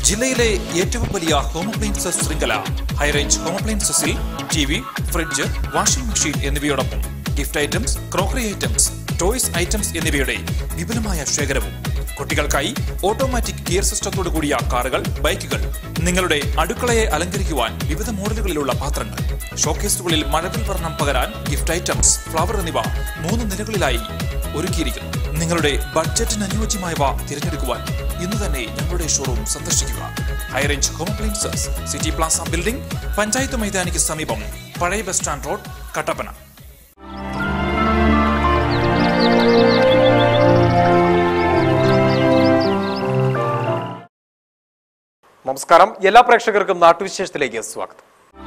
ജില്ലയിലെ ഏറ്റവും വലിയ ഹോം അപ്ലയൻസസ് ശൃംഖല ഹൈറേഞ്ച് ഹോം അപ്ലയൻസസിൽ T V fridge washing machine എന്നിവയോടൊപ്പം gift items crockery items toys items എന്നിവയുടെ വിപുലമായ ശേഖരവും കുട്ടികൾക്കായി ഓട്ടോമാറ്റിക് ഗിയർ സിസ്റ്റത്തോടു കൂടിയ കാറുകൾ ബൈക്കുകൾ നിങ്ങളുടെ അടുക്കളയെ അലങ്കരിക്കുവാൻ വിവിധ മോഡലുകളിലുള്ള പാത്രങ്ങൾ ഷോക്കേസുകളിൽ മഴവിൽ വർണ്ണം പകരാൻ ഗിഫ്റ്റ് ഐറ്റംസ് ഫ്ലവർ എന്നിവ മൂന്ന് നിലകളിലായി ഒരുക്കിയിരിക്കുന്നു നിങ്ങളുടെ ബഡ്ജറ്റിന് അനുയോജ്യമായവ തിരഞ്ഞെടുക്കുവാൻ ഇന്ന് തന്നെ ഞങ്ങളുടെ ഷോറൂം സന്ദർശിക്കുക high range home appliances city plaza building panchayat മൈതാനിക്ക് സമീപം പഴയ ബസ് സ്റ്റാൻഡ് റോഡ് കട്ടപ്പന നമസ്കാരം എല്ലാ പ്രേക്ഷകർക്കും നാട്ടുവിശേഷത്തിലേക്ക് സ്വാഗതം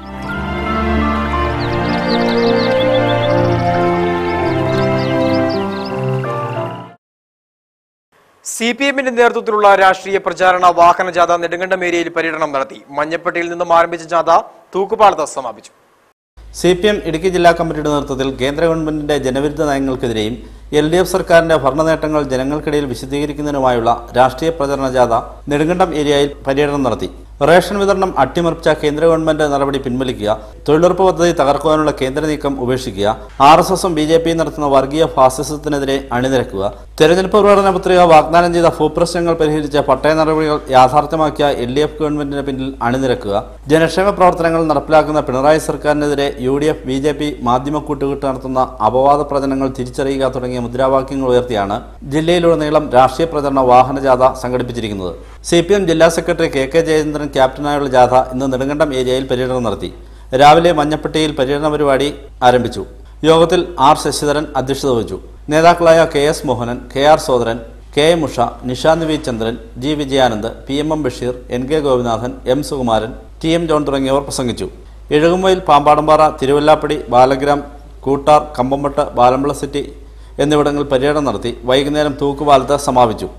സി പി എമ്മിന്റെ നേതൃത്വത്തിലുള്ള രാഷ്ട്രീയ പ്രചാരണ വാഹന ജാഥ നെടുങ്കണ്ടം ഏരിയയിൽ പര്യടനം നടത്തി മഞ്ഞപ്പെട്ടിയിൽ നിന്നും ആരംഭിച്ച ജാഥ തൂക്കുപാലത്ത് സമാപിച്ചു സി പി എം ഇടുക്കി ജില്ലാ കമ്മിറ്റിയുടെ നേതൃത്വത്തിൽ കേന്ദ്ര ഗവൺമെന്റിന്റെ ജനവിരുദ്ധ നയങ്ങൾക്കെതിരെയും എൽ ഡി എഫ് സർക്കാരിന്റെ ഭരണ നേട്ടങ്ങൾ ജനങ്ങൾക്കിടയിൽ വിശദീകരിക്കുന്നതിനുമായുള്ള രാഷ്ട്രീയ പ്രചരണ ജാഥ നെടുങ്കണ്ടം ഏരിയയിൽ പര്യടനം നടത്തി റേഷൻ വിതരണം അട്ടിമറിച്ച കേന്ദ്ര ഗവൺമെന്റ് നടപടി പിൻവലിക്കുക തൊഴിലുറപ്പ് പദ്ധതി തകർക്കുവാനുള്ള കേന്ദ്ര നീക്കം ഉപേക്ഷിക്കുക ആർ എസ് എസും ബി ജെ പിയും നടത്തുന്ന വർഗീയ ഫാസിസത്തിനെതിരെ അണിനിരക്കുക തെരഞ്ഞെടുപ്പ് പ്രകടന പത്രിക വാഗ്ദാനം ചെയ്ത ഭൂപ്രശ്നങ്ങൾ പരിഹരിച്ച പട്ടയ നടപടികൾ യാഥാർത്ഥ്യമാക്കിയ എൽ ഡി എഫ് ഗവൺമെന്റിന് പിന്നിൽ അണിനിരക്കുക ജനക്ഷേമ പ്രവർത്തനങ്ങൾ നടപ്പിലാക്കുന്ന പിണറായി സർക്കാരിനെതിരെ U D F B J P മാധ്യമ കൂട്ടുകെട്ട് നടത്തുന്ന അപവാദ പ്രചരണങ്ങൾ തിരിച്ചറിയുക തുടങ്ങിയ മുദ്രാവാക്യങ്ങൾ ഉയർത്തിയാണ് ജില്ലയിലുടനീളം രാഷ്ട്രീയ പ്രചരണ വാഹന ജാഥ സംഘടിപ്പിച്ചിരിക്കുന്നത് സി പി എം ജില്ലാ സെക്രട്ടറി കെ കെ ജയേന്ദ്രൻ ക്യാപ്റ്റനായുള്ള ജാഥ ഇന്ന് നെടുങ്കണ്ടം ഏരിയയിൽ പര്യടനം നടത്തി രാവിലെ മഞ്ഞപ്പെട്ടിയിൽ പര്യടന പരിപാടി ആരംഭിച്ചു യോഗത്തിൽ ആർ ശശിധരൻ അധ്യക്ഷത വഹിച്ചു നേതാക്കളായ K S Mohanan K R Sodaran K M Usha Nishanth V Chandran G Vijayanand P M M Basheer N K Gopinathan M Sukumaran T M John തുടങ്ങിയവർ പ്രസംഗിച്ചു എഴുകുമയിൽ പാമ്പാടമ്പാറ തിരുവല്ലാപ്പടി ബാലഗ്രാം കൂട്ടാർ കമ്പംപട്ട് ബാലമ്പള സിറ്റി എന്നിവിടങ്ങളിൽ പര്യടനം നടത്തി വൈകുന്നേരം തൂക്കുപാലത്ത് സമാപിച്ചു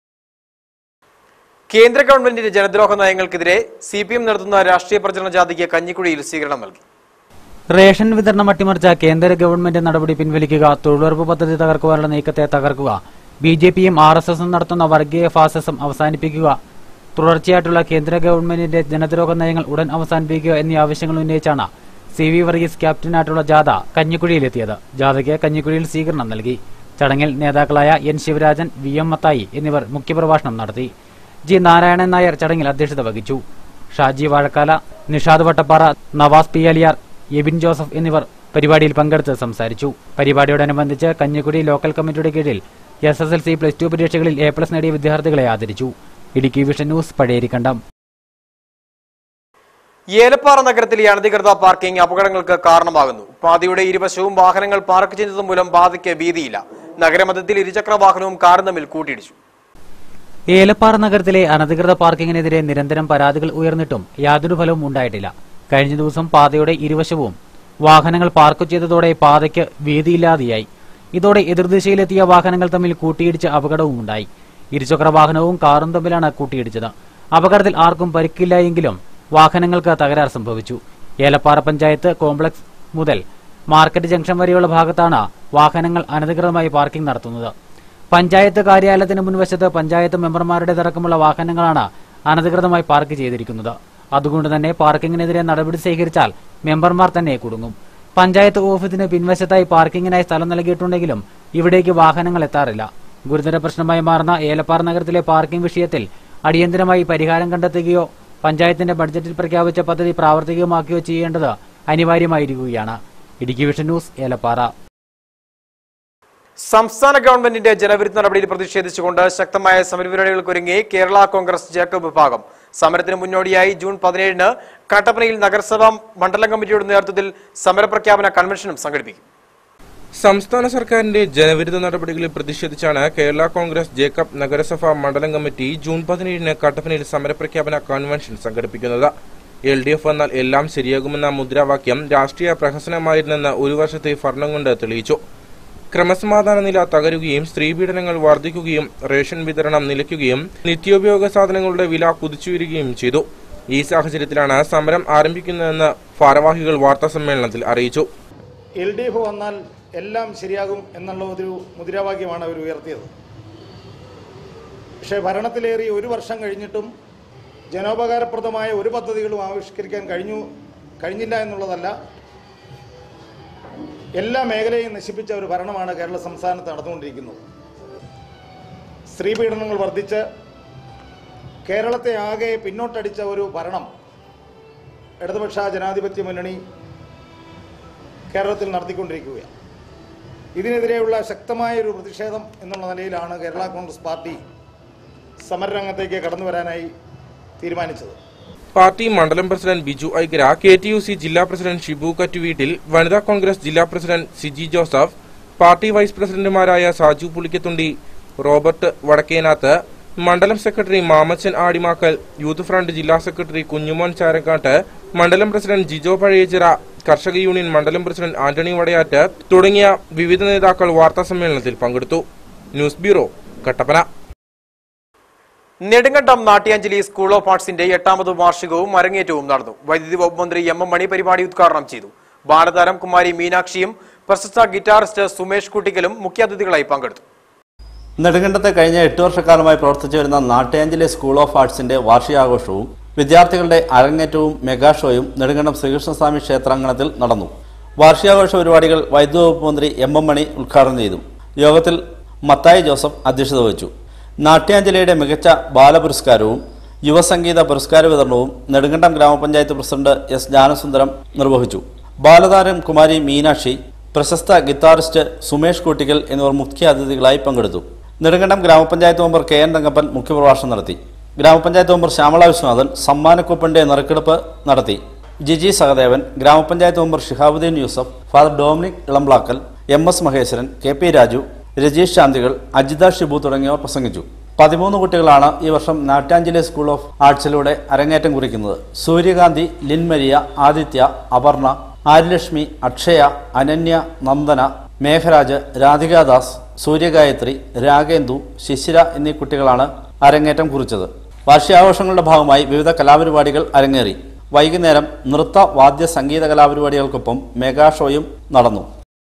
കേന്ദ്ര ഗവൺമെന്റിന്റെ ജനദ്രോഹ നയങ്ങൾക്കെതിരെ സി പി എം നടത്തുന്ന രാഷ്ട്രീയ പ്രചരണ ജാഥയ്ക്ക് കഞ്ഞിക്കുഴിയിൽ സ്വീകരണം നൽകി റേഷൻ വിതരണം അട്ടിമറിച്ച കേന്ദ്ര ഗവൺമെന്റ് നടപടി പിൻവലിക്കുക തൊഴിലുറപ്പ് പദ്ധതി തകർക്കുവാനുള്ള നീക്കത്തെ തകർക്കുക ബി ജെ പിയും ആർ എസ് എസും നടത്തുന്ന വർഗീയ ഫാസിസം അവസാനിപ്പിക്കുക തുടർച്ചയായിട്ടുള്ള കേന്ദ്ര ഗവൺമെന്റിന്റെ ജനദ്രോഹ നയങ്ങൾ ഉടൻ അവസാനിപ്പിക്കുക എന്നീ ആവശ്യങ്ങൾ ഉന്നയിച്ചാണ് സി വി വർഗീസ് ക്യാപ്റ്റനായിട്ടുള്ള ജാഥ കഞ്ഞിക്കുഴിയിലെത്തിയത് ജാഥയ്ക്ക് കഞ്ഞിക്കുഴിയിൽ സ്വീകരണം നൽകി ചടങ്ങിൽ നേതാക്കളായ N Sivarajan V M Mathai എന്നിവർ മുഖ്യപ്രഭാഷണം നടത്തി ജി നാരായണൻ നായർ ചടങ്ങിൽ അധ്യക്ഷത വഹിച്ചു ഷാജി വാഴക്കാല നിഷാദ് വട്ടപ്പാറ നവാസ് പി അലിയാർ എബിൻ ജോസഫ് എന്നിവർ പരിപാടിയിൽ പങ്കെടുത്ത് സംസാരിച്ചു പരിപാടിയോടനുബന്ധിച്ച് കഞ്ഞിക്കുടി ലോക്കൽ കമ്മിറ്റിയുടെ കീഴിൽ S S L C plus two പരീക്ഷകളിൽ എ പ്ലസ് നേടിയ വിദ്യാർത്ഥികളെ ആദരിച്ചു ഇടുക്കി വിഷൻ ന്യൂസ് പഴയരിക്കണ്ടം ഏലപ്പാറ നഗരത്തിലെ അനധികൃത പാർക്കിംഗ് അപകടങ്ങൾക്ക് കാരണമാകുന്നു പാതയുടെ ഇരുവശവും വാഹനങ്ങൾ പാർക്ക് ചെയ്തത് മൂലം പാതയ്ക്ക് വീതിയില്ല നഗരമധ്യത്തിൽ ഇരുചക്ര വാഹനവും കാറും തമ്മിൽ കൂട്ടിയിടിച്ചു ഏലപ്പാറ നഗരത്തിലെ അനധികൃത പാർക്കിങ്ങിനെതിരെ നിരന്തരം പരാതികൾ ഉയർന്നിട്ടും യാതൊരു ഫലവും ഉണ്ടായിട്ടില്ല കഴിഞ്ഞ ദിവസം പാതയുടെ ഇരുവശവും വാഹനങ്ങൾ പാർക്ക് ചെയ്തതോടെ പാതയ്ക്ക് വീതിയില്ലാതെയായി ഇതോടെ എതിർദിശയിലെത്തിയ വാഹനങ്ങൾ തമ്മിൽ കൂട്ടിയിടിച്ച് അപകടവും ഉണ്ടായി ഇരുചക്ര വാഹനവും കാറും തമ്മിലാണ് കൂട്ടിയിടിച്ചത് അപകടത്തിൽ ആർക്കും പരിക്കില്ല എങ്കിലും വാഹനങ്ങൾക്ക് തകരാർ സംഭവിച്ചു ഏലപ്പാറ പഞ്ചായത്ത് കോംപ്ലക്സ് മുതൽ മാർക്കറ്റ് ജംഗ്ഷൻ വരെയുള്ള ഭാഗത്താണ് വാഹനങ്ങൾ അനധികൃതമായി പാർക്കിംഗ് നടത്തുന്നത് പഞ്ചായത്ത് കാര്യാലയത്തിന് മുൻവശത്ത് പഞ്ചായത്ത് മെമ്പർമാരുടേതടക്കമുള്ള വാഹനങ്ങളാണ് അനധികൃതമായി പാർക്ക് ചെയ്തിരിക്കുന്നത് അതുകൊണ്ട് തന്നെ പാർക്കിങ്ങിനെതിരെ നടപടി സ്വീകരിച്ചാൽ മെമ്പർമാർ തന്നെ കുടുങ്ങും പഞ്ചായത്ത് ഓഫീസിന് പിൻവശത്തായി പാർക്കിങ്ങിനായി സ്ഥലം നൽകിയിട്ടുണ്ടെങ്കിലും ഇവിടേക്ക് വാഹനങ്ങൾ എത്താറില്ല ഗുരുതര പ്രശ്നമായി മാറുന്ന ഏലപ്പാറ നഗരത്തിലെ പാർക്കിംഗ് വിഷയത്തിൽ അടിയന്തരമായി പരിഹാരം കണ്ടെത്തുകയോ പഞ്ചായത്തിന്റെ ബഡ്ജറ്റിൽ പ്രഖ്യാപിച്ച പദ്ധതി പ്രാവർത്തികമാക്കുകയോ ചെയ്യേണ്ടത് അനിവാര്യമായിരിക്കുകയാണ് ഇടുക്കി വിഷൻ ന്യൂസ് ഏലപ്പാറ സംസ്ഥാന ഗവൺമെന്റിന്റെ ജനവിരുദ്ധ നടപടിയിൽ പ്രതിഷേധിച്ചുകൊണ്ട് ശക്തമായ സമരപരിപാടികൾക്കൊരുങ്ങി കേരള കോൺഗ്രസ് ജേക്കബ് വിഭാഗം സമരത്തിന് മുന്നോടിയായി ജൂൺ പതിനേഴിന് കട്ടപ്പനയിൽ നഗരസഭാ മണ്ഡലം കമ്മിറ്റിയുടെ നേതൃത്വത്തിൽ സമരപ്രഖ്യാപന കൺവെൻഷനും സംഘടിപ്പിക്കും സംസ്ഥാന സർക്കാരിന്റെ ജനവിരുദ്ധ നടപടികളിൽ പ്രതിഷേധിച്ചാണ് കേരള കോൺഗ്രസ് ജേക്കബ് നഗരസഭ മണ്ഡലം കമ്മിറ്റി ജൂൺ പതിനേഴിന് കട്ടപ്പനയിൽ സമരപ്രഖ്യാപന കൺവെൻഷൻ സംഘടിപ്പിക്കുന്നത് എൽ ഡി എഫ് വന്നാൽ എല്ലാം ശരിയാകുമെന്ന മുദ്രാവാക്യം രാഷ്ട്രീയ പ്രഹസനമായിരുന്നെന്ന് ഒരു വർഷത്തെ ഭരണം കൊണ്ട് തെളിയിച്ചു ക്രമസമാധാന നില തകരുകയും സ്ത്രീപീഡനങ്ങൾ വർദ്ധിക്കുകയും റേഷൻ വിതരണം നിലയ്ക്കുകയും നിത്യോപയോഗ സാധനങ്ങളുടെ വില കുതിച്ചുയരുകയും ചെയ്തു ഈ സാഹചര്യത്തിലാണ് സമരം ആരംഭിക്കുന്നതെന്ന് ഭാരവാഹികൾ വാർത്താസമ്മേളനത്തിൽ അറിയിച്ചു എൽ ഡി എഫ് വന്നാൽ എല്ലാം ശരിയാകും എന്നുള്ള ഒരു മുദ്രാവാക്യമാണ് അവർ ഉയർത്തിയത് പക്ഷേ ഭരണത്തിലേറി ഒരു വർഷം കഴിഞ്ഞിട്ടും ജനോപകാരപ്രദമായ ഒരു പദ്ധതികളും ആവിഷ്കരിക്കാൻ കഴിഞ്ഞു കഴിഞ്ഞില്ല എന്നുള്ളതല്ല എല്ലാ മേഖലയും നശിപ്പിച്ച ഒരു ഭരണമാണ് കേരള സംസ്ഥാനത്ത് നടന്നുകൊണ്ടിരിക്കുന്നത് സ്ത്രീ പീഡനങ്ങൾ വർദ്ധിച്ച് കേരളത്തെ ആകെ പിന്നോട്ടടിച്ച ഒരു ഭരണം ഇടതുപക്ഷ ജനാധിപത്യ മുന്നണി കേരളത്തിൽ നടത്തിക്കൊണ്ടിരിക്കുകയാണ് ഇതിനെതിരെയുള്ള ശക്തമായ ഒരു പ്രതിഷേധം എന്നുള്ള നിലയിലാണ് കേരള കോൺഗ്രസ് പാർട്ടി സമരരംഗത്തേക്ക് കടന്നു വരാനായി തീരുമാനിച്ചത് പാർട്ടി മണ്ഡലം പ്രസിഡന്റ് ബിജു ഐഗ്ര കെ ടി യു സി ജില്ലാ പ്രസിഡന്റ് ഷിബു കറ്റുവീട്ടിൽ വനിതാ കോൺഗ്രസ് ജില്ലാ president Siji Joseph party vice പ്രസിഡന്റുമാരായ സാജു പുളിക്കത്തുണ്ടി റോബർട്ട് വടക്കേനാത്ത് മണ്ഡലം secretary Mamachan Adimakkal youth front ജില്ലാ സെക്രട്ടറി കുഞ്ഞുമോൻ ചാരക്കാട്ട് മണ്ഡലം പ്രസിഡന്റ് ജിജോ പഴയച്ചിറ കർഷക യൂണിയൻ മണ്ഡലം പ്രസിഡന്റ് ആന്റണി വടയാറ്റ് തുടങ്ങിയ വിവിധ നേതാക്കൾ വാർത്താ സമ്മേളനത്തിൽ പങ്കെടുത്തു news bureau Kattappana Nedumkandam Natyanjali school of ആർട്സിന്റെ എട്ടാമത് വാർഷികവും അരങ്ങേറ്റവും നടന്നു വൈദ്യുതി വകുപ്പ് മന്ത്രി എം എം മണി പരിപാടി ഉദ്ഘാടനം ചെയ്തു ബാലതാരം കുമാരി മീനാക്ഷിയും പ്രശസ്ത ഗിറ്റാറിസ്റ്റ് സുമേഷ് കുട്ടിക്കലും മുഖ്യാതിഥികളായി പങ്കെടുത്തു നെടുങ്കണ്ടത്തെ കഴിഞ്ഞ എട്ട് വർഷക്കാലമായി പ്രവർത്തിച്ചു വരുന്ന നാട്യാഞ്ജലി സ്കൂൾ ഓഫ് ആർട്സിന്റെ വാർഷികാഘോഷവും വിദ്യാർത്ഥികളുടെ അരങ്ങേറ്റവും മെഗാ ഷോയും നെടുങ്കണ്ടം ശ്രീകൃഷ്ണസ്വാമി ക്ഷേത്രാങ്കണത്തിൽ നടന്നു വാർഷികാഘോഷ പരിപാടികൾ വൈദ്യുതി വകുപ്പ് മന്ത്രി എം എം മണി ഉദ്ഘാടനം ചെയ്തു യോഗത്തിൽ മത്തായി ജോസഫ് അധ്യക്ഷത വഹിച്ചു നാട്യാഞ്ജലിയുടെ മികച്ച ബാലപുരസ്കാരവും യുവസംഗീത പുരസ്കാര വിതരണവും നെടുങ്കണ്ടം ഗ്രാമപഞ്ചായത്ത് പ്രസിഡന്റ് എസ് ജ്ഞാനസുന്ദരം നിർവഹിച്ചു ബാലതാരം കുമാരി മീനാക്ഷി പ്രശസ്ത ഗിത്താറിസ്റ്റ് സുമേഷ് കൂട്ടിക്കൽ എന്നിവർ മുഖ്യ അതിഥികളായി പങ്കെടുത്തു നെടുങ്കണ്ടം ഗ്രാമപഞ്ചായത്ത് മെമ്പർ കെ എൻ തങ്കപ്പൻ മുഖ്യപ്രഭാഷണം നടത്തി ഗ്രാമപഞ്ചായത്ത് മെമ്പർ ശ്യാമള വിശ്വനാഥൻ സമ്മാനക്കൂപ്പന്റെ നറുക്കെടുപ്പ് നടത്തി ജിജി സഹദേവൻ ഗ്രാമപഞ്ചായത്ത് member Shihabuddin Yusuf father Dominic Ilamblakkal M S Maheswaran K P Raju Rajeesh ശാന്തികൾ അജിത ഷിബു തുടങ്ങിയവർ പ്രസംഗിച്ചു പതിമൂന്ന് കുട്ടികളാണ് ഈ വർഷം നാറ്റാഞ്ജലി സ്കൂൾ ഓഫ് ആർട്സിലൂടെ അരങ്ങേറ്റം കുറിക്കുന്നത് സൂര്യകാന്തി ലിൻമരിയ ആദിത്യ അപർണ ആര്യലക്ഷ്മി അക്ഷയ അനന്യ നന്ദന മേഘരാജ് രാധികാദാസ് സൂര്യഗായത്രി രാഗേന്ദു ശിശിര എന്നീ കുട്ടികളാണ് അരങ്ങേറ്റം കുറിച്ചത് വാർഷികാഘോഷങ്ങളുടെ ഭാഗമായി വിവിധ കലാപരിപാടികൾ അരങ്ങേറി വൈകുന്നേരം നൃത്ത വാദ്യ സംഗീത കലാപരിപാടികൾക്കൊപ്പം മെഗാ ഷോയും നടന്നു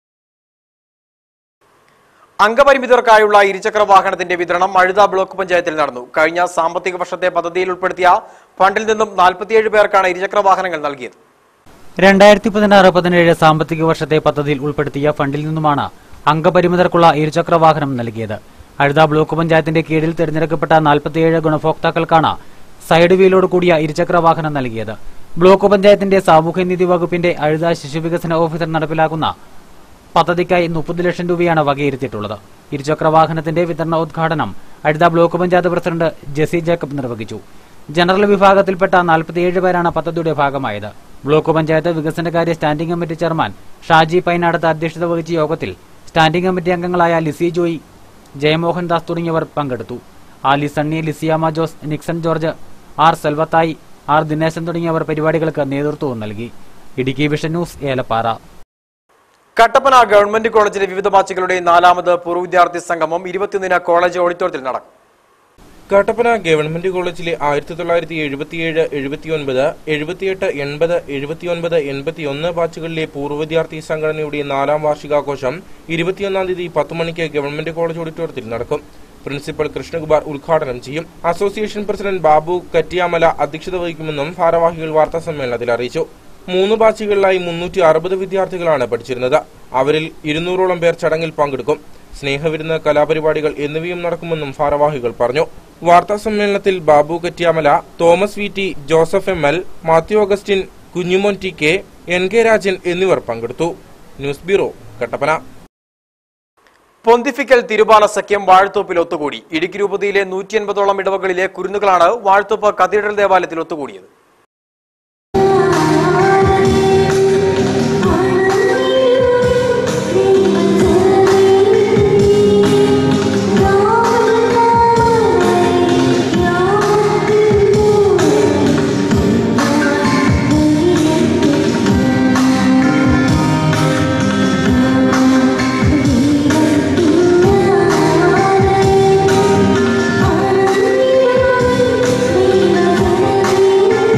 അംഗപരിമിതർക്കായുള്ള ഇരുചക്ര വാഹനത്തിന്റെ വിതരണം അഴുത ബ്ലോക്ക് പഞ്ചായത്തിൽ നടന്നു കഴിഞ്ഞ സാമ്പത്തിക വർഷത്തെ പദ്ധതിയിൽ ഉൾപ്പെടുത്തിയ ഫണ്ടിൽ നിന്നും നാൽപ്പത്തിയേഴ് പേർക്കാണ് ഇരുചക്ര വാഹനങ്ങൾ നൽകിയത് രണ്ടായിരത്തി പതിനാറ് പതിനേഴ് സാമ്പത്തിക വർഷത്തെ പദ്ധതിയിൽ ഉൾപ്പെടുത്തിയ ഫണ്ടിൽ നിന്നുമാണ് അംഗപരിമിതർക്കുള്ള ഇരുചക്ര വാഹനം നൽകിയത് അഴുത ബ്ലോക്ക് പഞ്ചായത്തിന്റെ കീഴിൽ തിരഞ്ഞെടുക്കപ്പെട്ട നാൽപ്പത്തിയേഴ് ഗുണഭോക്താക്കൾക്കാണ് സൈഡ് വീലോട് കൂടിയ ഇരുചക്ര വാഹനം നൽകിയത് ബ്ലോക്ക് പഞ്ചായത്തിന്റെ സാമൂഹ്യനീതി വകുപ്പിന്റെ അഴുത ശിശുവികസന ഓഫീസർ നടപ്പിലാക്കുന്ന പദ്ധതിക്കായി മുപ്പത് ലക്ഷം രൂപയാണ് വകയിരുത്തിയിട്ടുള്ളത് ഇരുചക്ര വാഹനത്തിന്റെ വിതരണ ഉദ്ഘാടനം Azhutha block panchayat president Jessy Jacob നിർവഹിച്ചു ജനറൽ വിഭാഗത്തിൽപ്പെട്ട നാൽപ്പത്തിയേഴ് പേരാണ് പദ്ധതിയുടെ ഭാഗമായത് ബ്ലോക്ക് പഞ്ചായത്ത് വികസനകാര്യ standing committee chairman Shaji Painadathu അധ്യക്ഷത വഹിച്ച യോഗത്തിൽ സ്റ്റാൻഡിംഗ് കമ്മിറ്റി അംഗങ്ങളായ ലിസി ജോയി ജയമോഹൻ ദാസ് തുടങ്ങിയവർ പങ്കെടുത്തു Ali Sunny Lisiyama Jose Nixon George R Selvathai R Dineshan തുടങ്ങിയവർ പരിപാടികൾക്ക് നേതൃത്വവും നൽകി Idukki vision news Elappara Kattappana government കോളേജിലെ വിവിധ ബാച്ചുകളുടെ നാലാമത് പൂർവ്വ വിദ്യാർത്ഥി സംഗമം ഇരുപത്തിയൊന്നിന് കോളേജ് ഓഡിറ്റോറിയത്തിൽ നടക്കും കട്ടപ്പന ഗവൺമെന്റ് കോളേജിലെ ആയിരത്തി തൊള്ളായിരത്തി എഴുപത്തിയേഴ് എഴുപത്തിയൊൻപത് എഴുപത്തിയെട്ട് എൺപത് എഴുപത്തിയൊൻപത് എൺപത്തിയൊന്ന് ബാച്ചുകളിലെ പൂർവ്വ വിദ്യാർത്ഥി സംഘടനയുടെ നാലാം വാർഷികാഘോഷം ഇരുപത്തിയൊന്നാം തീയതി പത്ത് മണിക്ക് ഗവൺമെന്റ് കോളേജ് ഓഡിറ്റോറിയത്തിൽ നടക്കും പ്രിൻസിപ്പൽ കൃഷ്ണകുമാർ ഉദ്ഘാടനം ചെയ്യും അസോസിയേഷൻ പ്രസിഡന്റ് ബാബു കറ്റിയാമല അധ്യക്ഷത വഹിക്കുമെന്നും ഭാരവാഹികൾ വാർത്താ സമ്മേളനത്തിൽ അറിയിച്ചു മൂന്ന് ബാച്ചുകളിലായി മുന്നൂറ്റി അറുപത് വിദ്യാർത്ഥികളാണ് പഠിച്ചിരുന്നത് അവരിൽ ഇരുന്നൂറോളം പേർ ചടങ്ങിൽ പങ്കെടുക്കും സ്നേഹവിരുന്ന് കലാപരിപാടികൾ എന്നിവയും നടക്കുമെന്നും ഭാരവാഹികൾ പറഞ്ഞു വാർത്താ സമ്മേളനത്തിൽ Babu Kattiyamala Thomas V T Joseph M L Mathew Augustine Kunjumon T K N K Rajan എന്നിവർ പങ്കെടുത്തു ന്യൂസ് ബ്യൂറോ കട്ടപ്പന പൊന്തിഫിക്കൽ തിരുബാല സഖ്യം വാഴത്തോപ്പിൽ ഒത്തുകൂടി ഇടുക്കി രൂപതയിലെ നൂറ്റി എൺപതോളം ഇടവകളിലെ കുരുന്നുകളാണ് വാഴത്തോപ്പ് കത്തീഡ്രൽ ദേവാലയത്തിൽ ഒത്തുകൂടിയത് Thank you.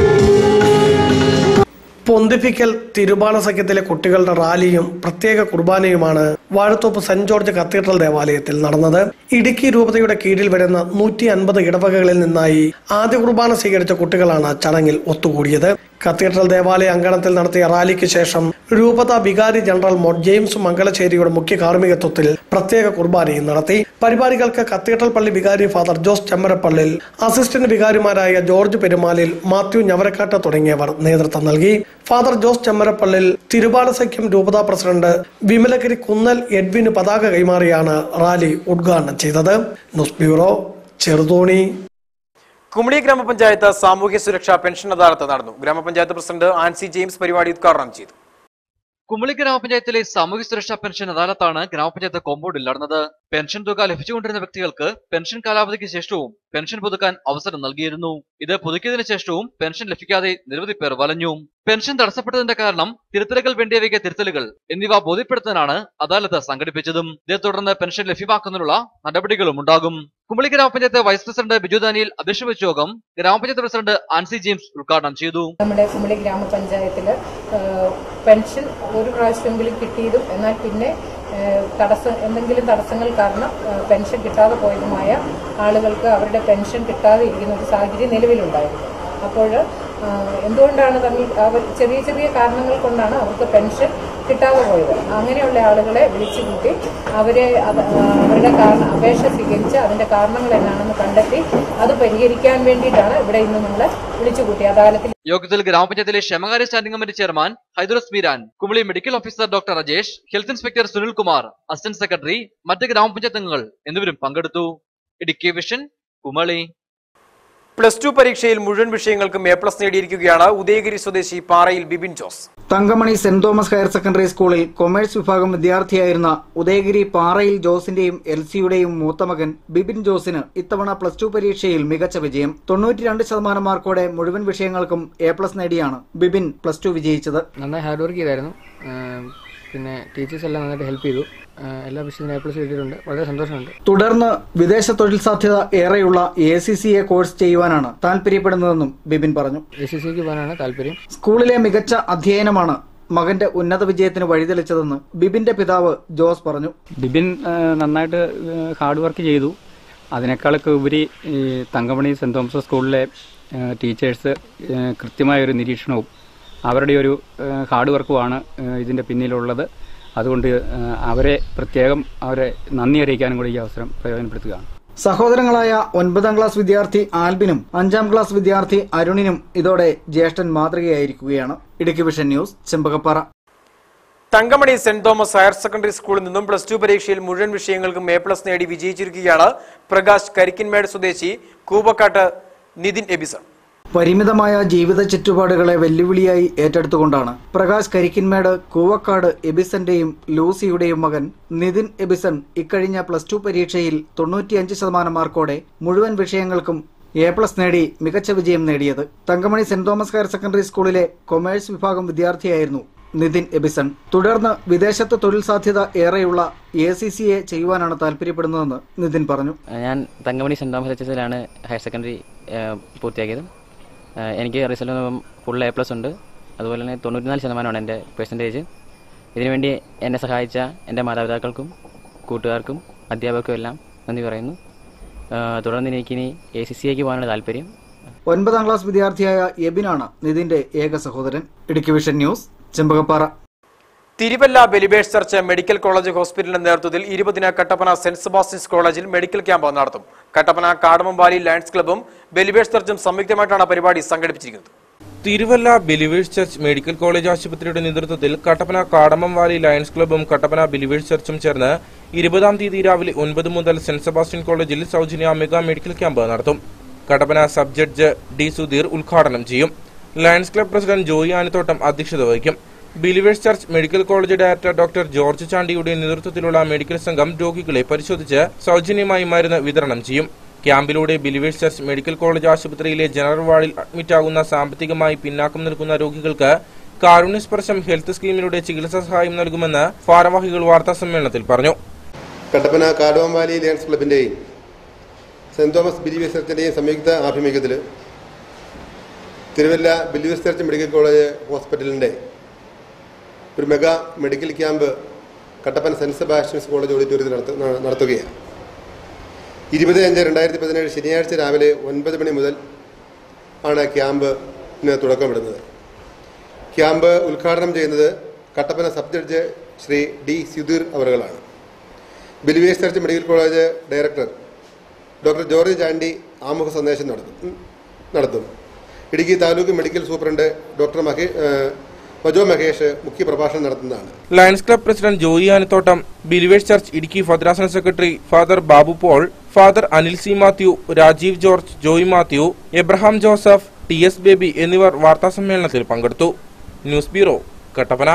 പൊന്തിഫിക്കൽ തിരുബാണ സഖ്യത്തിലെ കുട്ടികളുടെ റാലിയും പ്രത്യേക കുർബാനയുമാണ് വാഴത്തോപ്പ് സെന്റ് ജോർജ് കത്തീഡ്രൽ ദേവാലയത്തിൽ നടന്നത് ഇടുക്കി രൂപതയുടെ കീഴിൽ വരുന്ന നൂറ്റി അൻപത് ഇടവകകളിൽ നിന്നായി ആദ്യ കുർബാന സ്വീകരിച്ച കുട്ടികളാണ് ചടങ്ങിൽ ഒത്തുകൂടിയത് കത്തീഡ്രൽ ദേവാലയ അങ്കണത്തിൽ നടത്തിയ റാലിക്ക് ശേഷം രൂപത വികാരി ജനറൽ മോഡ് ജെയിംസ് മംഗലശ്ശേരിയുടെ മുഖ്യ കാർമ്മികത്വത്തിൽ പ്രത്യേക കുർബാനയും നടത്തി പരിപാടികൾക്ക് കത്തീഡ്രൽ പള്ളി വികാരി ഫാദർ ജോസ് ചെമ്മരപ്പള്ളിൽ അസിസ്റ്റന്റ് വികാരിമാരായ ജോർജ് പെരുമാലിൽ മാത്യു ഞവരക്കാട്ട് തുടങ്ങിയവർ നേതൃത്വം നൽകി ഫാദർ ജോസ് ചെമ്മരപ്പള്ളിൽ തിരുപാല സഖ്യം രൂപതാ പ്രസിഡന്റ് വിമലഗിരി കുന്നൽ എഡ്വിന് പതാക കൈമാറിയാണ് റാലി ഉദ്ഘാടനം ചെയ്തത് ന്യൂസ് ബ്യൂറോ ചെറുതോണി കുമളി ഗ്രാമപഞ്ചായത്ത് സാമൂഹ്യ സുരക്ഷാ പെൻഷൻ അദാലത്ത് നടന്നു ഗ്രാമപഞ്ചായത്ത് പ്രസിഡന്റ് ആൻസി ജെയിംസ് പരിപാടി ഉദ്ഘാടനം ചെയ്തു കുമളി ഗ്രാമപഞ്ചായത്തിലെ സാമൂഹ്യ സുരക്ഷാ പെൻഷൻ അദാലത്താണ് ഗ്രാമപഞ്ചായത്ത് കോമ്പൗണ്ടിൽ നടന്നത് പെൻഷൻ തുക ലഭിച്ചുകൊണ്ടിരുന്ന വ്യക്തികൾക്ക് പെൻഷൻ കാലാവധിക്ക് ശേഷവും പെൻഷൻ പുതുക്കാൻ അവസരം നൽകിയിരുന്നു ഇത് പുതുക്കിയതിനു ശേഷവും പെൻഷൻ ലഭിക്കാതെ നിരവധി പേർ വലഞ്ഞു പെൻഷൻ തടസ്സപ്പെട്ടതിന്റെ കാരണം തിരുത്തലുകൾ വേണ്ടിയവയ്ക്ക് തിരുത്തലുകൾ എന്നിവ ബോധ്യപ്പെടുത്താനാണ് അദാലത്ത് സംഘടിപ്പിച്ചതും ഇതേ തുടർന്ന് പെൻഷൻ ലഭ്യമാക്കുന്നതിനുള്ള നടപടികളും ഉണ്ടാകും കുമളി ഗ്രാമപഞ്ചായത്ത് വൈസ് പ്രസിഡന്റ് ബിജു ദാനിയിൽ അധ്യക്ഷ വെച്ച യോഗം ഗ്രാമപഞ്ചായത്ത് പ്രസിഡന്റ് ആൻസി ജെയിംസ് ഉദ്ഘാടനം ചെയ്തു നമ്മുടെ കുമളി ഗ്രാമപഞ്ചായത്തിൽ പെൻഷൻ ഒരു പ്രാവശ്യമെങ്കിലും കിട്ടിയതും എന്നാൽ പിന്നെ ഏഹ്, തടസ്സം എന്തെങ്കിലും തടസ്സങ്ങൾ കാരണം ഏഹ്, പെൻഷൻ കിട്ടാതെ പോയതുമായ ആളുകൾക്ക് അവരുടെ പെൻഷൻ കിട്ടാതെ ഇരിക്കുന്ന ഒരു സാഹചര്യം നിലവിലുണ്ടായിരുന്നു അപ്പോൾ ആഹ്, എന്തുകൊണ്ടാണ് തമ്മിൽ അവർ ചെറിയ ചെറിയ കാരണങ്ങൾ കൊണ്ടാണ് അവർക്ക് പെൻഷൻ കിട്ടാതെ പോയത് അങ്ങനെയുള്ള ആളുകളെ വിളിച്ചു കൂട്ടി അവരെ അത് അവരുടെ കാരണം അപേക്ഷ സ്വീകരിച്ച് അതിൻ്റെ കാരണങ്ങൾ എന്നാണെന്ന് കണ്ടെത്തി അത് പരിഹരിക്കാൻ വേണ്ടിയിട്ടാണ് ഇവിടെ ഇന്ന് നമ്മളെ വിളിച്ചു കൂട്ടി അദാലത്തിൽ യോഗത്തിൽ ഗ്രാമപഞ്ചായത്തിലെ ക്ഷേമകാര്യ standing committee chairman Hydrose Meeran Kumily medical officer doctor Rajesh health inspector Sunil Kumar assistant secretary മറ്റ് ഗ്രാമപഞ്ചായത്ത് അംഗങ്ങൾ എന്നിവരും പങ്കെടുത്തു Idukki vision Kumily plus two പരീക്ഷയിൽ മുഴുവൻ വിഷയങ്ങൾക്കും എ പ്ലസ് നേടിയിരിക്കുകയാണ് ഉദയഗിരി സ്വദേശി Parayil Bibin Jose Thankamani saint Thomas higher secondary സ്കൂളിൽ കൊമേഴ്സ് വിഭാഗം വിദ്യാർത്ഥിയായിരുന്ന ഉദയഗിരി പാറയിൽ ജോസിന്റെയും എൽ സിയുടെയും മൂത്ത മകൻ ബിബിൻ ജോസിന് ഇത്തവണ പ്ലസ് ടു പരീക്ഷയിൽ മികച്ച വിജയം തൊണ്ണൂറ്റിരണ്ട് ശതമാനം മാർക്കോടെ മുഴുവൻ വിഷയങ്ങൾക്കും എ പ്ലസ് നേടിയാണ് ബിബിൻ പ്ലസ് ടു വിജയിച്ചത് നന്നായി ഹാർഡ് വർക്ക് ചെയ്തായിരുന്നു ആം, പിന്നെ ടീച്ചേഴ്സ് എല്ലാം നന്നായിട്ട് ഹെൽപ്പ് ചെയ്തു ആ, എല്ലാ വിഷയത്തിനും എ പ്ലസ് കിട്ടിയിട്ടുണ്ട് വളരെ സന്തോഷമുണ്ട് തുടർന്ന് വിദേശ തൊഴിൽ സാധ്യത ഏറെയുള്ള A C C A course ചെയ്യുവാനാണ് താൽപര്യപ്പെടുന്നതെന്നും ബിബിൻ പറഞ്ഞു എ സി സിക്ക് പോകാനാണ് താല്പര്യം സ്കൂളിലെ മികച്ച അധ്യയനമാണ് മകന്റെ ഉന്നത വിജയത്തിന് വഴിതെളിച്ചതെന്ന് ബിബിന്റെ പിതാവ് ജോസ് പറഞ്ഞു ബിബിൻ ആ, നന്നായിട്ട് ഹാർഡ് വർക്ക് ചെയ്തു അതിനേക്കാളൊക്കെ ഉപരി ഈ തങ്കമണി സെന്റ് തോമസ് സ്കൂളിലെ ആ, ടീച്ചേഴ്സ് ആ, കൃത്യമായൊരു നിരീക്ഷണവും അവരുടെ ഒരു ആ, ഹാർഡ് വർക്കുമാണ് ആ, ഇതിന്റെ പിന്നിലുള്ളത് അതുകൊണ്ട് ആ, അവരെ പ്രത്യേകം അവരെ നന്ദി അറിയിക്കാനും കൂടി ഈ അവസരം പ്രയോജനപ്പെടുത്തുകയാണ് സഹോദരങ്ങളായ ഒൻപതാം ക്ലാസ് വിദ്യാർത്ഥി ആൽബിനും അഞ്ചാം ക്ലാസ് വിദ്യാർത്ഥി അരുണിനും ഇതോടെ ജ്യേഷ്ഠൻ മാതൃകയായിരിക്കുകയാണ് Idukki vision news Chembakappara Thankamani saint Thomas higher secondary സ്കൂളിൽ നിന്നും പ്ലസ് ടു പരീക്ഷയിൽ മുഴുവൻ വിഷയങ്ങൾക്കും എ പ്ലസ് നേടി വിജയിച്ചിരിക്കുകയാണ് പ്രകാശ് കരിക്കിൻമേട് സ്വദേശി കൂവക്കാട്ട് നിതിൻ എബിസൺ പരിമിതമായ ജീവിത ചുറ്റുപാടുകളെ വെല്ലുവിളിയായി ഏറ്റെടുത്തുകൊണ്ടാണ് പ്രകാശ് കരിക്കിൻമേട് കൂവക്കാട് എബിസന്റെയും ലൂസിയുടെയും മകൻ നിതിൻ എബിസൺ ഇക്കഴിഞ്ഞ പ്ലസ് ടു പരീക്ഷയിൽ തൊണ്ണൂറ്റിയഞ്ച് ശതമാനം മാർക്കോടെ മുഴുവൻ വിഷയങ്ങൾക്കും എ പ്ലസ് നേടി മികച്ച വിജയം നേടിയത് Thankamani saint Thomas higher secondary സ്കൂളിലെ കൊമേഴ്സ് വിഭാഗം വിദ്യാർത്ഥിയായിരുന്നു നിതിൻ എബിസൺ തുടർന്ന് വിദേശത്ത് തൊഴിൽ സാധ്യത ഏറെയുള്ള എ സി സി എ ചെയ്യുവാനാണ് താല്പര്യപ്പെടുന്നതെന്ന് നിതിൻ പറഞ്ഞു ഞാൻ തങ്കമണി സെൻറ് തോമസ് എച്ച് എസിലാണ് ഹയർ സെക്കൻഡറി പൂർത്തിയാക്കിയത് ഏഹ് എനിക്ക് റിസൾട്ട് ഫുൾ എ പ്ലസ് ഉണ്ട് അതുപോലെ തന്നെ തൊണ്ണൂറ്റിനാല് ശതമാനമാണ് എൻ്റെ പെർസെൻറ്റേജ് ഇതിനുവേണ്ടി എന്നെ സഹായിച്ച എൻ്റെ മാതാപിതാക്കൾക്കും കൂട്ടുകാർക്കും അധ്യാപകർക്കും എല്ലാം നന്ദി പറയുന്നു ഏഹ് തുടർന്ന് എനിക്കിനി എ സി സി ഐക്ക് പോകാനുള്ള താല്പര്യം ഒൻപതാം ക്ലാസ് വിദ്യാർത്ഥിയായ എബിനാണ് നിതിന്റെ ഏക സഹോദരൻ Idukki vision news Chembakappara Thiruvalla believers church medical college ഹോസ്പിറ്റലിന്റെ നേതൃത്വത്തിൽ ഇരുപതിന് കട്ടപ്പന സെന്റ് സെബാസ്റ്റ്യൻസ് കോളേജിൽ മെഡിക്കൽ ക്യാമ്പ് നടത്തും കട്ടപ്പന കാടമംവാലി ലയൺസ് ക്ലബ്ബും ബെലിബേഴ്സ് ചർച്ചും സംയുക്തമായിട്ടാണ് പരിപാടി സംഘടിപ്പിച്ചിരിക്കുന്നത് Thiruvalla believers church medical college ആശുപത്രിയുടെ നേതൃത്വത്തിൽ കട്ടപ്പന കാടമം വാലി ലയൺസ് ക്ലബ്ബും കട്ടപ്പന ബിലിവേഴ്സ് ചർച്ചും ചേർന്ന് ഇരുപതാം തീയതി രാവിലെ ഒൻപത് മുതൽ സെന്റ് സെബാസ്റ്റ്യൻ കോളേജിൽ സൗജന്യ മെഗാ മെഡിക്കൽ ക്യാമ്പ് നടത്തും Kattappana sub judge D Sudheer ഉദ്ഘാടനം ചെയ്യും lions club president Joy Anathottam അധ്യക്ഷത വഹിക്കും believers church medical college director doctor George ചാണ്ടിയുടെ നേതൃത്വത്തിലുള്ള മെഡിക്കൽ സംഘം രോഗികളെ പരിശോധിച്ച് സൗജന്യമായി മരുന്ന് വിതരണം ചെയ്യും ക്യാമ്പിലൂടെ ബിലിവേഴ്സ് ചർച്ച് മെഡിക്കൽ കോളേജ് ആശുപത്രിയിലെ ജനറൽ വാർഡിൽ അഡ്മിറ്റാകുന്ന സാമ്പത്തികമായി പിന്നാക്കം നിൽക്കുന്ന രോഗികൾക്ക് കാരുണ്യസ്പർശം ഹെൽത്ത് സ്കീമിലൂടെ ചികിത്സാ സഹായം നൽകുമെന്ന് ഭാരവാഹികൾ വാർത്താ സമ്മേളനത്തിൽ പറഞ്ഞു കട്ടപ്പന കാടുവമ്പാലി ലയൺസ് ക്ലബിൻ്റെയും സെൻറ് തോമസ് ബിലീവേഴ്സ് ചർച്ചിൻ്റെയും സംയുക്ത ആഭിമുഖ്യത്തിൽ Thiruvalla believers church medical college ഹോസ്പിറ്റലിൻ്റെ ഒരു mega medical camp Kattappana saint Sebastian's college ഓഡിറ്റോറിയത്തിൽ നടത്ത ന- നടത്തുകയാണ് ഇരുപത് അഞ്ച് രണ്ടായിരത്തി പതിനേഴ് ശനിയാഴ്ച രാവിലെ ഒൻപത് മണി മുതൽ ആണ് ക്യാമ്പിന് തുടക്കമിടുന്നത് ക്യാമ്പ് ഉദ്ഘാടനം ചെയ്യുന്നത് Kattappana sub judge Shri D Sudheer അവറുകളാണ് believers church medical college director doctor George Chandy ആമുഖ സന്ദേശം നടത്തും നടത്തും Idukki taluk medical superintendent doctor മഹേ ഏഹ് മജോ മഹേഷ് മുഖ്യപ്രഭാഷണം നടത്തുന്നതാണ് lions club president Joy Anathottam believers church Idukki ഭദ്രാസന secretary father Babu Paul father Anil C Mathew Rajeev George Joy Mathew Abraham Joseph T S Baby എന്നിവർ വാർത്താസമ്മേളനത്തിൽ പങ്കെടുത്തു ന്യൂസ് ബ്യൂറോ കട്ടപ്പന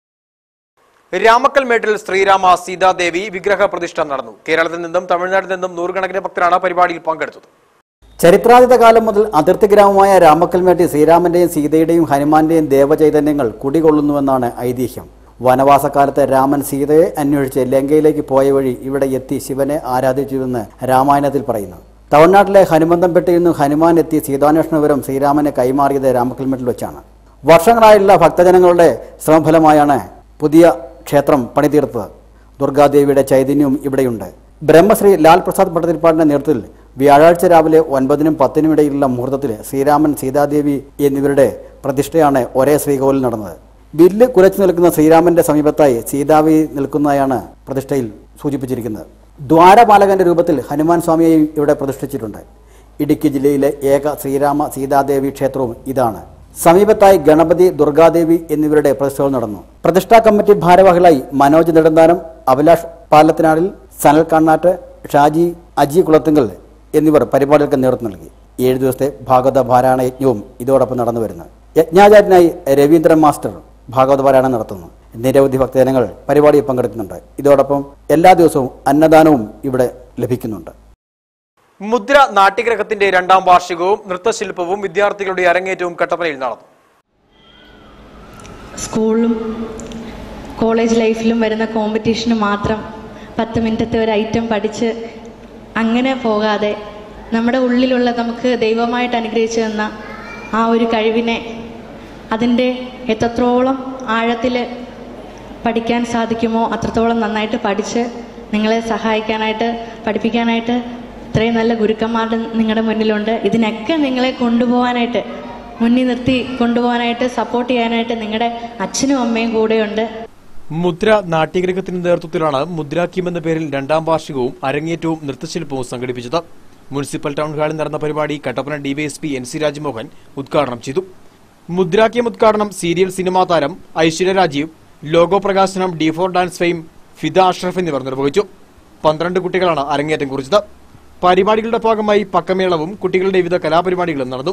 രാമക്കൽമേട്ടിൽ ശ്രീരാമ സീതാദേവി വിഗ്രഹ പ്രതിഷ്ഠ നടന്നു കേരളത്തിൽ നിന്നും തമിഴ്നാട്ടിൽ നിന്നും നൂറുകണക്കിന് ഭക്തരാണ് പരിപാടിയിൽ പങ്കെടുത്തത് ചരിത്രാതീത കാലം മുതൽ അതിർത്തി ഗ്രാമമായ രാമക്കൽമേട്ടി ശ്രീരാമന്റെയും സീതയുടെയും ഹനുമാന്റെയും ദേവചൈതന്യങ്ങൾ കുടികൊള്ളുന്നുവെന്നാണ് ഐതിഹ്യം വനവാസക്കാലത്ത് രാമൻ സീതയെ അന്വേഷിച്ച് ലങ്കയിലേക്ക് പോയ വഴി ഇവിടെ എത്തി ശിവനെ ആരാധിച്ചുവെന്ന് രാമായണത്തിൽ പറയുന്നു തമിഴ്നാട്ടിലെ ഹനുമന്തംപെട്ടിൽ നിന്നും ഹനുമാൻ എത്തി സീതാന്വേഷണ വിവരം ശ്രീരാമനെ കൈമാറിയത് രാമക്കൽമേട്ടിൽ വെച്ചാണ് വർഷങ്ങളായുള്ള ഭക്തജനങ്ങളുടെ ശ്രമഫലമായാണ് പുതിയ ക്ഷേത്രം പണിതീർത്തത് ദുർഗാദേവിയുടെ ചൈതന്യവും ഇവിടെയുണ്ട് ബ്രഹ്മശ്രീ ലാൽ പ്രസാദ് ഭട്ടതിരിപ്പാടിന്റെ നേതൃത്വത്തിൽ വ്യാഴാഴ്ച രാവിലെ ഒൻപതിനും പത്തിനും ഇടയിലുള്ള മുഹൂർത്തത്തിൽ ശ്രീരാമൻ സീതാദേവി എന്നിവരുടെ പ്രതിഷ്ഠയാണ് ഒരേ ശ്രീകോവിൽ നടന്നത് വില്ല് കുലച്ചു നിൽക്കുന്ന ശ്രീരാമന്റെ സമീപത്തായി സീതാവി നിൽക്കുന്നതായാണ് പ്രതിഷ്ഠയിൽ സൂചിപ്പിച്ചിരിക്കുന്നത് ദ്വാരപാലകന്റെ രൂപത്തിൽ ഹനുമാൻ സ്വാമിയെയും ഇവിടെ പ്രതിഷ്ഠിച്ചിട്ടുണ്ട് ഇടുക്കി ജില്ലയിലെ ഏക ശ്രീരാമ സീതാദേവി ക്ഷേത്രവും ഇതാണ് സമീപത്തായി ഗണപതി ദുർഗാദേവി എന്നിവരുടെ പ്രതിഷ്ഠകൾ നടന്നു പ്രതിഷ്ഠാ കമ്മിറ്റി ഭാരവാഹികളായി മനോജ് നെടുന്താനം അഭിലാഷ് പാലത്തിനാടിൽ സനൽ കണ്ണാട്ട് ഷാജി അജി കുളത്തുങ്കൽ എന്നിവർ പരിപാടികൾക്ക് നേതൃത്വം നൽകി ഏഴ് ദിവസത്തെ ഭാഗവത പാരായണ യജ്ഞവും ഇതോടൊപ്പം നടന്നു വരുന്നു യജ്ഞാചാര്യനായി രവീന്ദ്രൻ മാസ്റ്റർ ഭാഗവത പാരായണം നടത്തുന്നു നിരവധി ഭക്തജനങ്ങൾ പരിപാടിയിൽ പങ്കെടുക്കുന്നുണ്ട് ഇതോടൊപ്പം എല്ലാ ദിവസവും അന്നദാനവും ഇവിടെ ലഭിക്കുന്നുണ്ട് മുദ്ര നാട്യഗ്രഹത്തിന്റെ രണ്ടാം വാർഷികവും നൃത്തശില്പവും വിദ്യാർത്ഥികളുടെ അരങ്ങേറ്റവും കട്ടപ്പനയിൽ നടന്നു സ്കൂളിലും കോളേജ് ലൈഫിലും വരുന്ന കോമ്പറ്റീഷന് മാത്രം പത്ത് മിനിറ്റത്തെ ഒരു ഐറ്റം പഠിച്ച് അങ്ങനെ പോകാതെ നമ്മുടെ ഉള്ളിലുള്ള നമുക്ക് ദൈവമായിട്ട് അനുഗ്രഹിച്ചു തന്ന ആ ഒരു കഴിവിനെ അതിൻ്റെ എത്രത്തോളം ആഴത്തിൽ പഠിക്കാൻ സാധിക്കുമോ അത്രത്തോളം നന്നായിട്ട് പഠിച്ച് നിങ്ങളെ സഹായിക്കാനായിട്ട് പഠിപ്പിക്കാനായിട്ട് ഇത്രയും നല്ല ഗുരുക്കന്മാരുടെ നിങ്ങളുടെ മുന്നിലുണ്ട് ഇതിനൊക്കെ നിങ്ങളെ കൊണ്ടുപോകാനായിട്ട് മുന്നിൽ നിർത്തി കൊണ്ടുപോകാനായിട്ട് സപ്പോർട്ട് ചെയ്യാനായിട്ട് നിങ്ങളുടെ അച്ഛനും അമ്മയും കൂടെയുണ്ട് മുദ്ര നാട്യഗ്രഹത്തിന്റെ നേതൃത്വത്തിലാണ് മുദ്രാക്യം എന്ന പേരിൽ രണ്ടാം വാർഷികവും അരങ്ങേറ്റവും നൃത്തശില്പവും സംഘടിപ്പിച്ചത് മുനിസിപ്പൽ ടൗൺ ഹാളിൽ നടന്ന പരിപാടി Kattappana DYSP N C Rajmohan ഉദ്ഘാടനം ചെയ്തു മുദ്രാക്യം ഉദ്ഘാടനം സീരിയൽ സിനിമാ താരം ഐശ്വര്യ രാജീവ് ലോഗോ പ്രകാശനം D four dance fame Fida Ashraf എന്നിവർ നിർവഹിച്ചു പന്ത്രണ്ട് കുട്ടികളാണ് അരങ്ങേറ്റം കുറിച്ചത് പരിപാടികളുടെ ഭാഗമായി പക്കമേളവും കുട്ടികളുടെ വിവിധ കലാപരിപാടികളും നടന്നു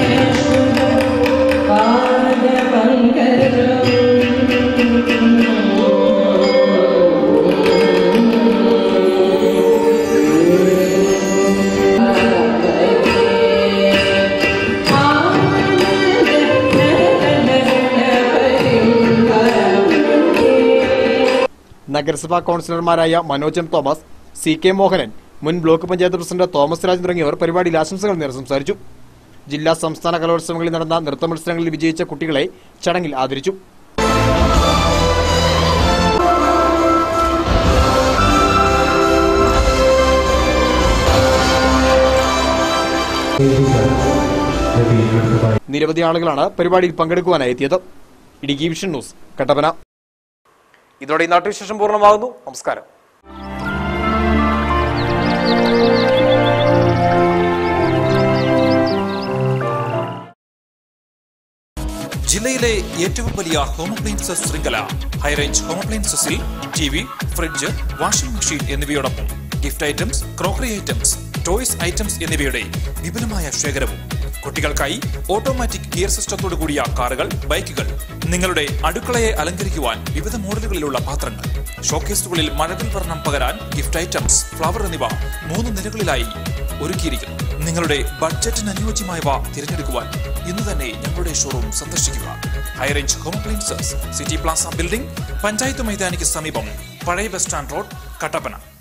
നഗരസഭാ കൌൺസിലർമാരായ Manoj M Thomas C K Mohanan മുൻ block panchayat president Thomas Raj തുടങ്ങിയവർ പരിപാടിയിൽ ആശംസകൾ നേരെ സംസാരിച്ചു ജില്ലാ സംസ്ഥാന കലോത്സവങ്ങളിൽ നടന്ന നൃത്ത മത്സരങ്ങളിൽ വിജയിച്ച കുട്ടികളെ ചടങ്ങിൽ ആദരിച്ചു നിരവധി ആളുകളാണ് പരിപാടിയിൽ പങ്കെടുക്കുവാനായി എത്തിയത് ഇടുക്കി വിഷൻ ന്യൂസ് കട്ടപ്പന ഇതോടെ ഈ നാട്ടുവിശേഷം പൂർണ്ണമാകുന്നു നമസ്കാരം ജില്ലയിലെ ഏറ്റവും വലിയ ഹോം അപ്ലയൻസസ് ശൃംഖല ഹൈറേഞ്ച് ഹോം അപ്ലയൻസസിൽ T V fridge washing machine എന്നിവയോടൊപ്പം gift items crockery items toys items എന്നിവയുടെ വിപുലമായ ശേഖരവും കുട്ടികൾക്കായി ഓട്ടോമാറ്റിക് ഗിയർ സിസ്റ്റത്തോടു കൂടിയ കാറുകൾ ബൈക്കുകൾ നിങ്ങളുടെ അടുക്കളയെ അലങ്കരിക്കുവാൻ വിവിധ മോഡലുകളിലുള്ള പാത്രങ്ങൾ ഷോക്കേസുകളിൽ മഴവിൽ വർണ്ണം പകരാൻ ഗിഫ്റ്റ് ഐറ്റംസ് ഫ്ലവർ എന്നിവ മൂന്ന് നിലകളിലായി ഒരുക്കിയിരിക്കുന്നു നിങ്ങളുടെ ബഡ്ജറ്റിന് അനുയോജ്യമായവ തിരഞ്ഞെടുക്കുവാൻ ഇന്ന് തന്നെ ഞങ്ങളുടെ ഷോറൂം സന്ദർശിക്കുക high range home appliances city plaza building panchayat മൈതാനിക്ക് സമീപം പഴയ ബസ് സ്റ്റാൻഡ് റോഡ് കട്ടപ്പന